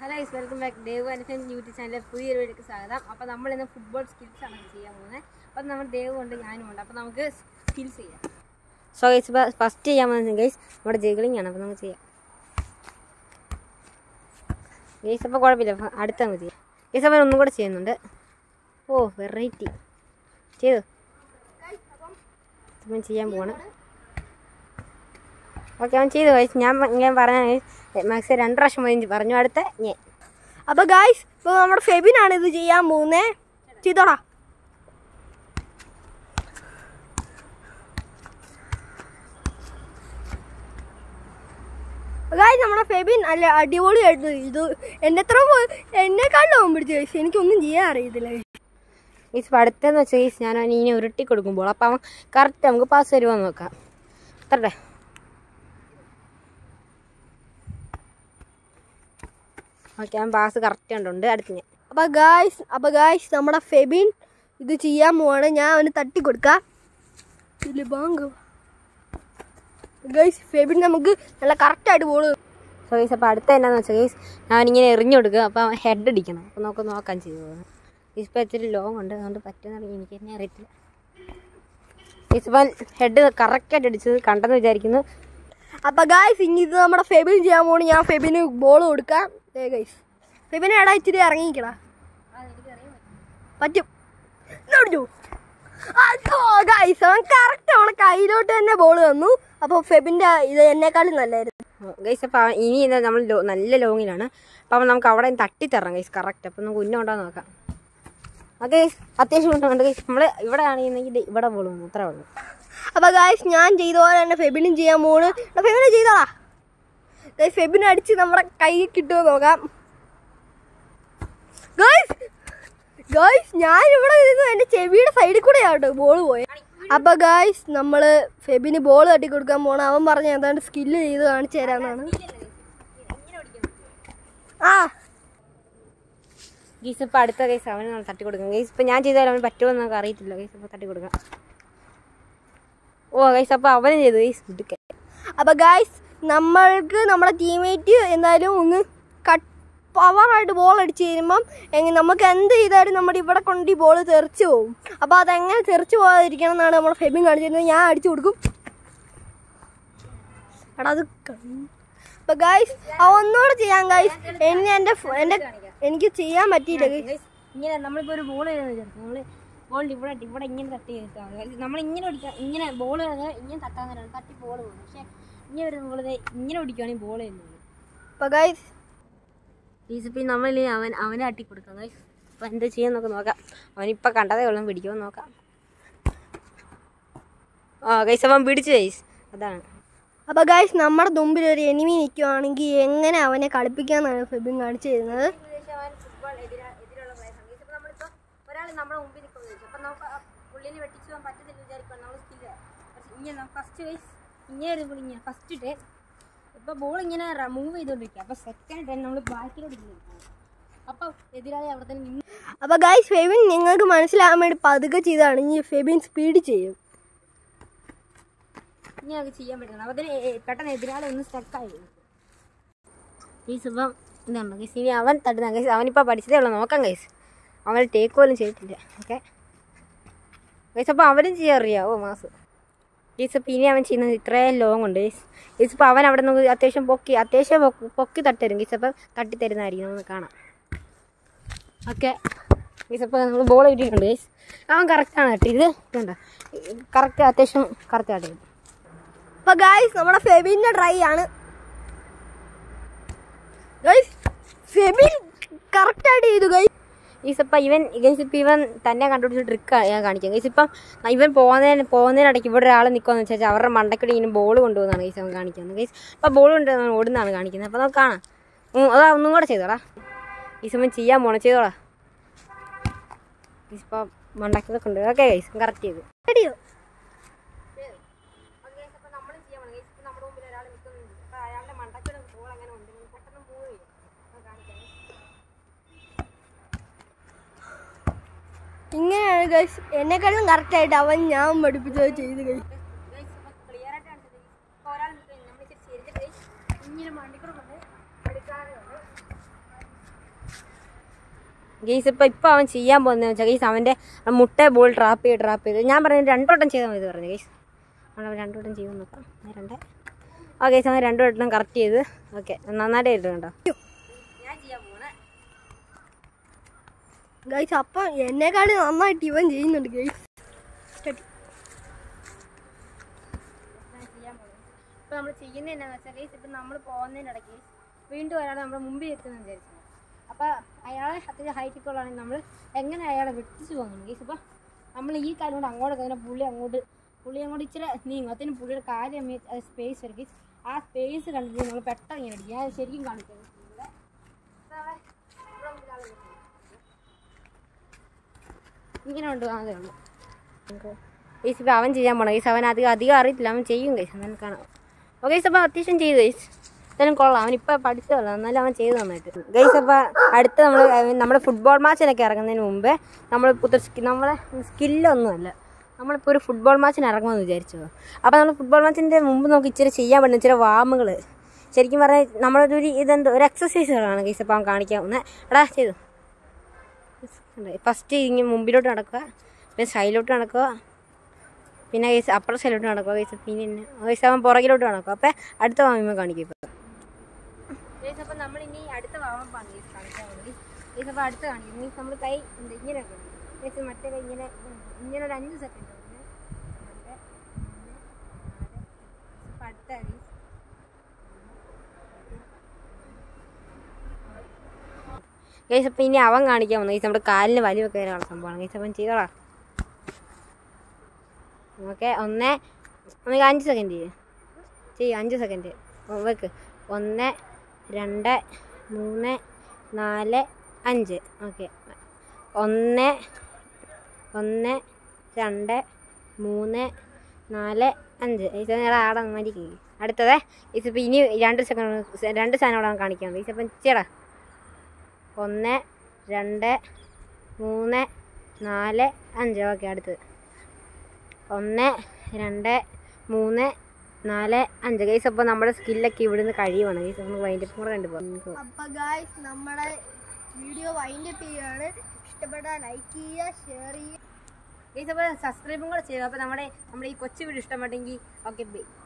Hello guys welcome back Dev Anusan YouTube ചാനലിലെ പുതിയൊരു വീഡിയോക്ക് സ്വാഗതം അപ്പോൾ നമ്മൾ ഇന്ന് ഫുട്ബോൾ സ്കിൽസ് ആണ് ചെയ്യാൻ പോകുന്നത് അപ്പോൾ നമ്മൾ ദേവ് ഉണ്ട് ഞാനും ഉണ്ട് അപ്പോൾ നമുക്ക് സ്കിൽസ് ചെയ്യാം സോ ഗൈസ് ഇപ്പോൾ ഫസ്റ്റ് ചെയ്യാൻ പോകുന്നത് ഗൈസ് നമ്മുടെ ജഗ്ലിംഗ് ആണ് അപ്പോൾ നമുക്ക് ചെയ്യാം ഗൈസ് അപ്പോൾ കുഴപ്പമില്ല അപ്പൊ അടുത്ത നമുക്ക് ചെയ്യാം ഗൈസ് അപ്പോൾ ഒന്നും കൂടെ ചെയ്യുന്നുണ്ട് ഓ വെറൈറ്റി ചെയ്തു ഇപ്പം ചെയ്യാൻ പോവാണ് ഓക്കെ അവൻ ചെയ്തു ഗൈസ് ഞാൻ ഞാൻ പറഞ്ഞ മാക്സ് രണ്ട് പ്രാവശ്യം പോയി പറഞ്ഞു അടുത്ത ഞാൻ അപ്പൊ ഗായ്സ് ഇപ്പൊ നമ്മുടെ ഫെബിനാണ് ഇത് ചെയ്യാൻ പോകുന്നേ ചെയ്തോടാ ഗായ്സ് നമ്മുടെ ഫെബിൻ അല്ല അടിപൊളിയായിട്ട് ഇത് എന്നെ എത്ര എന്നെക്കാളും പോകും പിടിച്ചു ഗൈസ് എനിക്കൊന്നും ചെയ്യാൻ അറിയത്തില്ല guys. ഗൈസ് ഇപ്പോൾ അടുത്തെന്ന് വെച്ചാൽ ഗൈസ് ഞാൻ അവൻ ഇങ്ങനെ ഉരുട്ടി കൊടുക്കുമ്പോൾ അപ്പോൾ അവൻ കറക്റ്റ് നമുക്ക് പാസ് തരുമോ എന്ന് നോക്കാം എത്രട്ടെ ഓക്കെ അവൻ പാസ് കറക്റ്റ് കണ്ടുണ്ട് അടുത്ത് ഞാൻ അപ്പൊ ഗായ്സ് അപ്പൊ ഗായ്സ് നമ്മുടെ ഫെബിൻ ഇത് ചെയ്യാൻ പോവാണ് ഞാൻ അവന് തട്ടി കൊടുക്കാം ഇതില് ബാങ്ക് ഗൈസ് ഫെബിൻ നമുക്ക് നല്ല കറക്റ്റായിട്ട് ബോള് സോ ഗൈസ് അപ്പോൾ അടുത്ത എന്നാന്ന് വെച്ചാൽ ഗൈസ് ഞാൻ ഇങ്ങനെ എറിഞ്ഞു കൊടുക്കുക അപ്പോൾ അവൻ ഹെഡ് അടിക്കണം അപ്പോൾ നമുക്ക് നോക്കാൻ ചെയ്തു ഗൈസ് ഇപ്പോൾ ഇച്ചിരി ലോങ് ഉണ്ട് അതുകൊണ്ട് പറ്റുമെന്ന് എനിക്ക് തന്നെ അറിയത്തില്ല ഗൈസ് ഇപ്പം ഹെഡ് കറക്റ്റായിട്ട് അടിച്ചത് കണ്ടെന്ന് വിചാരിക്കുന്നു അപ്പൊ ഗായ്സ് ഇനി ഇത് നമ്മുടെ ഫെബിൻ ചെയ്യാൻ പോണ് ഞാൻ ഫെബിന് ബോൾ കൊടുക്കാം ഏ ഗൈസ് ഫെബിനെ എടാ ഇച്ചിരി ഇറങ്ങിക്കടാ പറ്റും ഇതടിച്ചു. അതോ ഗൈസ് അവൻ കറക്റ്റ് അവളെ കയ്യിലോട്ട് തന്നെ ബോൾ തന്നു അപ്പോൾ ഫെബിന്റെ ഇത് എന്നെക്കാളും നല്ലായിരുന്നു ഗൈസ് അപ്പോൾ ഇനി ഇന്ന് നമ്മൾ ലോ- നല്ല ലോങ്ങിലാണ് അപ്പോൾ നമുക്ക് അവിടെ നിന്ന് തട്ടിത്തരണം ഗൈസ് കറക്റ്റ് അപ്പോൾ നമുക്ക് ഉന്നം ഉണ്ടോ എന്ന് നോക്കാം ഓക്കെ ഗൈസ് അത്യാവശ്യം ഉണ്ടുണ്ട് ഗൈസ് നമ്മൾ ഇവിടെ ആണെങ്കിൽ ഇവിടെ പോളും അത്രേ ഉള്ളൂ അപ്പൊ ഗായ്സ് ഞാൻ ചെയ്ത പോലെ തന്നെ ഫെബിനും ചെയ്യാൻ പോണ് എടാ, ഫെബിനെ ചെയ്തോളാ ഗൈസ് ഫെബിനെ അടിച്ച് നമ്മുടെ കൈ കിട്ടുമോ നോക്കാം ഗൈസ് ഗൈസ് ഞാൻ ഇവിടെ ഇരുന്നു എന്റെ ചെവിയുടെ സൈഡിൽ കൂടെ ആട്ടോ ബോൾ പോയെ അപ്പൊ ഗായ്സ് നമ്മള് ഫെബിന് ബോൾ തട്ടി കൊടുക്കാൻ പോണ അവൻ പറഞ്ഞ ഏതാണ്ട് സ്കില്ല് ചെയ്ത് കാണിച്ചു തരാന്നാണ് ആ ഗൈസ് ഇപ്പോൾ അടുത്ത ഗൈസ് അവന് നമ്മൾ തട്ടി കൊടുക്കാം ഗൈസ് ഇപ്പോൾ ഞാൻ ചെയ്താലും അവന് പറ്റുമോ എന്ന് നമുക്ക് അറിയത്തില്ല ഗൈസ് ഇപ്പോൾ തട്ടി കൊടുക്കാം ഓ ഗൈസ് അപ്പോൾ അവനും ചെയ്തു ഗൈസ് ഇടുക്കെ അപ്പൊ ഗായ്സ് നമ്മൾക്ക് നമ്മുടെ ടീമേറ്റ് എന്തായാലും ഒന്ന് കട്ട് പവറായിട്ട് ബോൾ അടിച്ച് കഴിയുമ്പം എങ്ങനെ നമുക്ക് എന്ത് ചെയ്താലും നമ്മുടെ ഇവിടെ കൊണ്ട് ഈ ബോൾ തെറിച്ച് പോകും അപ്പോൾ അതെങ്ങനെ തെറിച്ച് പോകാതിരിക്കണം എന്നാണ് നമ്മുടെ ഫെബിൻ കാണിച്ചിരുന്നത് ഞാൻ അടിച്ചു കൊടുക്കും എടാ അത് അപ്പൊ ഗായ്സ് ആ ഒന്നുകൂടെ ചെയ്യാം ഗായ്സ് എന്നെ എൻ്റെ ഫ- എൻ്റെ എനിക്ക് ചെയ്യാൻ പറ്റിയില്ല guys. ഗൈസ് ഇങ്ങനെ നമ്മളിപ്പോൾ ഒരു ബോൾ വിചാരിക്കും നമ്മൾ ബോൾ ഇവിടെ ഇവിടെ ഇങ്ങനെ തട്ടി നിർത്താം നമ്മൾ ഇങ്ങനെ ഓടിക്കാം ഇങ്ങനെ ബോൾ ഇങ്ങനെ തട്ടാൻ നേരം തട്ടി ബോൾ പോകും പക്ഷേ ഇങ്ങനെ വരുന്ന ബോൾ ഇങ്ങനെ ഓടിക്കുവാണെങ്കിൽ ബോൾ ചെയ്യുന്നത് അപ്പൊ ഗായ്സ് ടീച്ചപ്പി നമ്മൾ അവൻ അവനെ തട്ടി കൊടുക്കാം ഗൈസ് അപ്പോൾ എന്താ ചെയ്യാന്നൊക്കെ നോക്കാം അവനിപ്പോൾ കണ്ടതേ ഉള്ളൂ പിടിക്കുമോ നോക്കാം ആ ഗൈസ് അവൻ പിടിച്ചു ഗൈസ് അതാണ് അപ്പൊ ഗായ്സ് നമ്മുടെ മുമ്പിൽ ഒരു എനിമി നിൽക്കുവാണെങ്കിൽ എങ്ങനെ അവനെ കളിപ്പിക്കാന്നാണ് ഫെബിൻ കാണിച്ചു തരുന്നത് ഒരാൾ നമ്മുടെ മുമ്പിൽ നിൽക്കുന്നു അപ്പം നമുക്ക് ആ പുള്ളിനെ വെട്ടിച്ച് പോകാൻ പറ്റത്തില്ല വിചാരിക്കണം നമ്മൾ സ്കില്ല് ഇങ്ങനെ ഫസ്റ്റ് ഗൈസ് ഇങ്ങനെ ഒരു പുള്ളി ഇങ്ങനെ ഫസ്റ്റ് ടൈം ഇപ്പോൾ ബോൾ ഇങ്ങനെ മൂവ് ചെയ്തുകൊണ്ടിരിക്കുക അപ്പോൾ സെക്കൻഡ് ടൈം നമ്മൾ ബാക്കിലോട്ട് ഇങ്ങനെ അപ്പോൾ എതിരാളി അവിടെ തന്നെ നിന്ന് അപ്പൊ ഗൈസ് ഫെബിൻ നിങ്ങൾക്ക് മനസ്സിലാകാൻ വേണ്ടി പതുക്കെ ചെയ്താണ് ഇനി ഫെബിൻ സ്പീഡ് ചെയ്യും ഇങ്ങനെയൊക്കെ ചെയ്യാൻ പറ്റണം അപ്പോൾ അതിന് എ- പെട്ടെന്ന് എതിരാളി ഒന്ന് സ്റ്റക്കായി ഗൈസ് ഇപ്പം എന്താണ് ഗൈസ് ഇനി അവൻ തട്ടുന്ന ഗൈസ് അവനിപ്പോൾ പഠിച്ചതേ ഉള്ളൂ നോക്കാം ഗൈസ് അവൻ ടേക്ക് പോലും ചെയ്തിട്ടില്ല ഓക്കെ ഗൈസ് അപ്പോൾ അവനും ചെയ്യാൻ അറിയാവോ മാസ് ഗൈസ് അപ്പോൾ ഇനി അവൻ ചെയ്യുന്നത് ഇത്രയും ലോങ് ഉണ്ട് ഗൈസ് ഗൈസ് ഇപ്പോൾ അവൻ അവിടെ നിന്ന് അത്യാവശ്യം പൊക്കി അത്യാവശ്യം പൊക്കി പൊക്കി തട്ടുതരും ഗൈസ് അപ്പം തട്ടി തരുന്നതായിരിക്കും നമുക്ക് കാണാം ഓക്കെ ഗൈസ് അപ്പോൾ നമ്മൾ ബോൾ കിട്ടിയിട്ടുണ്ട് ഗൈസ് അവൻ കറക്റ്റാണ് തട്ടിയത് ഇതുണ്ടോ കറക്റ്റ് അത്യാവശ്യം കറക്റ്റ് തട്ടിയത് അപ്പൊ ഗൈസ് നമ്മുടെ ഫെബിന്റെ ട്രൈ ആണ് ഗൈസ് ഫെബിൻ കറക്റ്റ് ആയിട്ട് ചെയ്തു ഗൈസ് ഗൈസ് ഇപ്പം ഇവൻ ഗൈസ് ഇപ്പം ഇവൻ തന്നെ കണ്ടുപിടിച്ച ട്രിക്ക് ഞാൻ കാണിക്കാം ഗൈസ് ഇപ്പം ഇവൻ പോകുന്നതിന് പോകുന്നതിനിടയ്ക്ക് ഇവിടെ ഒരാൾ നിൽക്കുമെന്ന് വെച്ചാൽ അവരുടെ മണ്ടക്കടി ഇങ്ങനെ ബോൾ കൊണ്ടുപോകുന്നതാണ് ഗൈസ് അവൻ കാണിക്കുന്നത് ഗൈസ് അപ്പം ബോൾ കൊണ്ട് അവൻ ഓടുന്നതാണ് കാണിക്കുന്നത് അപ്പോൾ നമുക്ക് കാണാം ഉം, അതാ ഒന്നും കൂടെ ചെയ്തോടാ ഗൈസ് അവൻ ചെയ്യാൻ പോണം ചെയ്തോടാ ഗൈസ് ഇപ്പം മണ്ടക്കൊക്കെ ഉണ്ട് ഓക്കെ ഗൈസ് കറക്റ്റ് ചെയ്തു റെഡിയോ ഇങ്ങനെയാണ് ഗൈസ് എന്നെക്കാളും കറക്റ്റ് ആയിട്ട് അവൻ ഞാൻ പഠിപ്പിച്ചത് ചെയ്ത് ഗൈസ് ഗെയ്സ് ഇപ്പം ഇപ്പം അവൻ ചെയ്യാൻ പോകുന്നതെന്ന് വെച്ചാൽ ഗെയ്സ് അവൻ്റെ മുട്ട ബോൾ ട്രാപ്പ് ചെയ്ത് ട്രാപ്പ് ചെയ്ത് ഞാൻ പറഞ്ഞു രണ്ടോട്ടം ചെയ്താൽ മതി പറഞ്ഞു ഗെയ്സ് അവൻ രണ്ടോട്ടം ചെയ്ത് നോക്കാം ഞാൻ രണ്ടേ ആ ഗെയ്സ് അവൻ രണ്ടു വട്ടം കറക്റ്റ് ചെയ്ത് ഓക്കെ നന്നായിട്ട് ചെയ്തിട്ടുണ്ടോ ഞാൻ ചെയ്യാൻ പോണേ ഗൈസ് അപ്പം എന്നെക്കാളും നന്നായിട്ട് ഇവൻ ചെയ്യുന്നുണ്ട് ഗൈസ് ഇപ്പൊ നമ്മൾ ചെയ്യുന്നത് എന്നാന്ന് വെച്ചാൽ ഗൈസ് ഇപ്പൊ നമ്മൾ പോകുന്നതിന്റെ ഇടയ്ക്ക് വീണ്ടും ഒരാൾ നമ്മുടെ മുമ്പിൽ എത്തുന്ന വിചാരിച്ചു അപ്പൊ അയാളെ അത്യാവശ്യം ഹൈറ്റ് ഉള്ളതാണെങ്കിൽ നമ്മൾ എങ്ങനെ അയാളെ വെട്ടിച്ച് പോകുന്നു ഗൈസ് ഇപ്പൊ നമ്മൾ ഈ കാര്യം കൊണ്ട് അങ്ങോട്ട് കഴിഞ്ഞാൽ പുള്ളി അങ്ങോട്ട് പുള്ളി അങ്ങോട്ട് ഇച്ചിരി നീങ്ങും അതിന് പുള്ളിയുടെ കാര്യം സ്പേസ് വരും ഗൈസ് ആ സ്പേസ് കണ്ടിട്ട് നമ്മൾ പെട്ടെന്ന് ഇങ്ങനെ അടിക്കും ഞാൻ ശരിക്കും കാണിക്കാം guys ഇവിടെ. ഇപ്പൊ അവിടെ ഇവിടെ നമുക്ക് ഒരാളെ വെട്ടി. ഇങ്ങനെ ഉണ്ട് അതേ ഉള്ളൂ ഗൈസ് ഇപ്പം അവൻ ചെയ്യാൻ പോണം ഗൈസ് അവൻ അധികം അധികം അറിയത്തില്ല അവൻ ചെയ്യും ഗൈസ് അങ്ങനെ കാണാം ഓ ഗൈസ് അപ്പോൾ അത്യാവശ്യം ചെയ്തു ഗൈസ് എന്തായാലും കൊള്ളാം അവൻ ഇപ്പം പഠിച്ചതല്ല എന്നാലും അവൻ ചെയ്തു നന്നായിട്ട് ഗൈസ് അപ്പോൾ അടുത്ത നമ്മൾ നമ്മുടെ ഫുട്ബോൾ മാച്ചിനൊക്കെ ഇറങ്ങുന്നതിന് മുമ്പേ നമ്മൾ പുതിയ നമ്മളെ സ്കില്ലൊന്നുമല്ല നമ്മളിപ്പോൾ ഒരു ഫുട്ബോൾ മാച്ചിന് ഇറങ്ങുമെന്ന് വിചാരിച്ചു അപ്പോൾ നമ്മൾ ഫുട്ബോൾ മാച്ചിൻ്റെ മുമ്പ് നമുക്ക് ഇച്ചിരി ചെയ്യാൻ പറ്റുന്ന ഇച്ചിരി വാമുകൾ ശരിക്കും പറഞ്ഞാൽ നമ്മളൊരു ഇതെന്തോ ഒരു എക്സസൈസുകളാണ് ഗൈസ് അപ്പോൾ അവൻ കാണിക്കാവുന്നത് എടാ ചെയ്തു ഫസ്റ്റ് ഇങ്ങനെ മുമ്പിലോട്ട് നടക്കുക പിന്നെ സൈഡിലോട്ട് നടക്കുക പിന്നെ കേസ് അപ്പുറ സൈഡിലോട്ട് നടക്കുക കേസ് പിന്നെ കേസ് അവൻ പുറകിലോട്ട് നടക്കുക അപ്പം അടുത്ത വാമിമ കാണിക്കും ഇപ്പം കേസ് അപ്പം നമ്മൾ ഇനി അടുത്ത വാമപ്പാണ് കേസ് കാണിക്കാൻ പോകുന്നത് കേസ് അപ്പോൾ അടുത്ത കാണിക്കും മീൻസ് നമ്മൾ കൈ ഉണ്ട് ഇങ്ങനെ കേസ് മറ്റേ കൈ ഇങ്ങനെ ഇങ്ങനെ ഒരു അഞ്ച് സെക്കൻഡ് അപ്പം അടുത്ത കേസ് ഗൈസ് അപ്പം ഇനി അവൻ കാണിക്കാൻ വന്നു ഗൈസ് നമ്മുടെ കാലിന് വലിവ് ഒക്കെ വരാനുള്ള സംഭവമാണ് ഗൈസ് അവൻ ചെയ്തോളാം ഓക്കെ ഒന്ന് നമുക്ക് അഞ്ച് സെക്കൻഡ് ചെയ്യും ചെയ്യും അഞ്ച് സെക്കൻഡ് വെക്ക് ഒന്ന് രണ്ട് മൂന്ന് നാല് അഞ്ച് ഓക്കെ ഒന്ന് ഒന്ന് രണ്ട് മൂന്ന് നാല് അഞ്ച് ഇത് നേരെ ആടെ മരിക്കും അടുത്തത് ഇതിപ്പോൾ ഇനി രണ്ട് സെക്കൻഡ് രണ്ട് സാധനങ്ങളാണ് കാണിക്കുന്നത് ഇതിപ്പം ചേടാ ഒന്ന് രണ്ട് മൂന്ന് നാല് അഞ്ച് ഓക്കെ അടുത്തത് ഒന്ന് രണ്ട് മൂന്ന് നാല് അഞ്ച് ഗൈസ് അപ്പോൾ നമ്മുടെ സ്കില്ലൊക്കെ ഇവിടുന്ന് കഴിയുവാണ് ഗൈസ് നമുക്ക് വൈൻഡ് കൂടെ കണ്ടുപോകാം അപ്പൊ ഗായ്സ് നമ്മുടെ വീഡിയോ വൈൻഡപ്പ് ചെയ്യാണ് ഇഷ്ടപ്പെട്ടാൽ ലൈക്ക് ചെയ്യുക ഷെയർ ചെയ്യുക ഗൈസ് അപ്പോൾ സബ്സ്ക്രൈബും കൂടെ ചെയ്യുക അപ്പോൾ നമ്മുടെ നമ്മുടെ ഈ കൊച്ചു വീഡിയോ ഇഷ്ടപ്പെട്ടെങ്കിൽ ഓക്കെ ബൈ